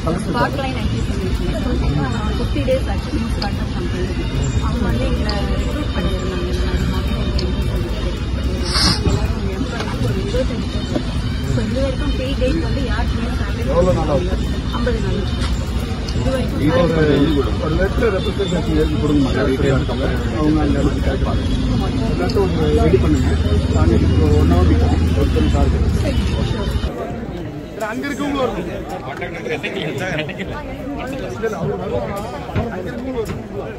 Spotline IT solution fifty days ஆச்சு new start up company அவங்க வந்து எங்களை ரெக்ரூட் பண்ணியிருந்தாங்க இந்த மாதிரி marketing எல்லாரும் எம்ப்ளாய்க்கு ஒரு இருபத்தஞ்சு பேர் ஸோ இது வரைக்கும் பே டேட் வந்து யாருக்குமே salary ஐம்பது நாள் இது வரைக்கும் ஒரு லெட்டர் ரெப்ரஸன்டேஷன் எழுதி கொடுங்க அவங்க அந்த மாதிரி கேட்பாங்க லெட்டர் ஒன்று ரெடி பண்ணுங்க நான் இப்போ ஒன் ஹவர் நிற்கும் ஒருத்தர் சார் அங்க இருக்கவங்களும் வரும். இல்ல, இல்ல, அவர் வருவாங்க. அங்க இருக்கவங்களும் வரும்.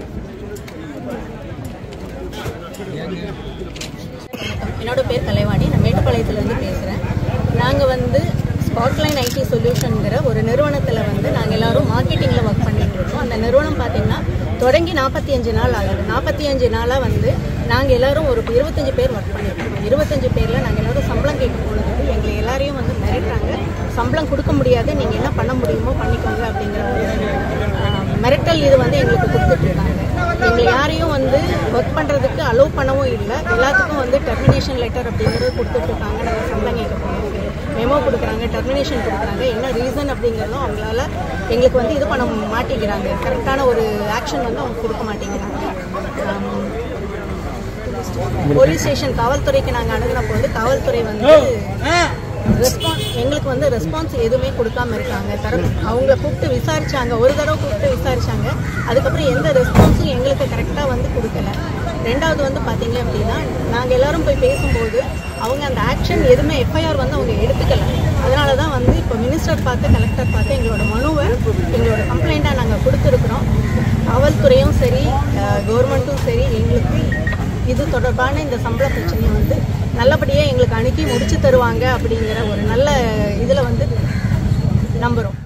என்னோட பேர் கலைவாணி நான் மேட்டுப்பாளையத்துலேருந்து பேசுகிறேன் நாங்கள் வந்து ஸ்பாட்லைன் ஐடி சொல்யூஷனுங்கிற ஒரு நிறுவனத்தில் வந்து நாங்கள் எல்லாரும் மார்க்கெட்டிங்கில் ஒர்க் பண்ணிட்டு இருக்கோம் அந்த நிறுவனம் பார்த்தீங்கன்னா தொடங்கி நாற்பத்தி அஞ்சு நாள் ஆகுது நாற்பத்தி அஞ்சு நாளாக வந்து நாங்கள் எல்லாரும் ஒரு இருபத்தஞ்சு பேர் ஒர்க் பண்ணியிருக்கோம் இருபத்தஞ்சு பேரில் நாங்கள் எல்லாரும் சம்பளம் கேட்கும் பொழுது எங்களை எல்லாரையும் வந்து மிரட்டுறாங்க சம்பளம் கொடுக்க முடியாது நீங்கள் என்ன பண்ண முடியுமோ பண்ணிக்கோங்க அப்படிங்கிற ஒரு ஆஹ், மிரட்டல் இது வந்து எங்களுக்கு கொடுத்துட்டு இருக்காங்க எங்களை யாரையும் வந்து ஒர்க் பண்ணுறதுக்கு அலோவ் பண்ணவும் இல்லை எல்லாத்துக்கும் வந்து டெர்மினேஷன் லெட்டர் அப்படிங்கிறது கொடுத்துட்டு இருக்காங்க நாங்கள் சம்பளம் கேட்க போகிறோம் மெமோ கொடுக்குறாங்க டெர்மினேஷன் கொடுக்குறாங்க என்ன ரீசன் அப்படிங்கிறதும் அவங்களால எங்களுக்கு வந்து இது பண்ண மாட்டேங்கிறாங்க கரெக்டான ஒரு ஆக்ஷன் வந்து அவங்க கொடுக்க மாட்டேங்கிறாங்க போலீஸ் ஸ்டேஷன் காவல்துறைக்கு நாங்கள் அணுகின போது காவல்துறை வந்து ரெஸ்பான்ஸ் எங்களுக்கு வந்து ரெஸ்பான்ஸ் எதுவுமே கொடுக்காம இருக்காங்க தர அவங்க கூப்பிட்டு விசாரிச்சாங்க ஒரு தடவை கூப்பிட்டு விசாரிச்சாங்க அதுக்கப்புறம் எந்த ரெஸ்பான்ஸும் எங்களுக்கு கரெக்டாக வந்து கொடுக்கல ரெண்டாவது வந்து பார்த்தீங்க அப்படின்னா நாங்கள் எல்லாரும் போய் பேசும்போது அவங்க அந்த ஆக்ஷன் எதுவுமே எஃப்ஐஆர் வந்து அவங்க எடுத்துக்கல அதனால தான் வந்து இப்போ மினிஸ்டர் பார்த்து கலெக்டர் பார்த்து எங்களோட மனுவை எங்களோட கம்ப்ளைண்ட்டாக நாங்கள் கொடுத்துருக்குறோம் காவல்துறையும் சரி கவர்மெண்ட்டும் சரி எங்களுக்கு இது தொடர்பான இந்த சம்பள பிரச்சனையை வந்து நல்லபடியாக எங்களுக்கு அணுகி முடிச்சு தருவாங்க அப்படிங்கிற ஒரு நல்ல இதில் வந்து நம்புகிறோம்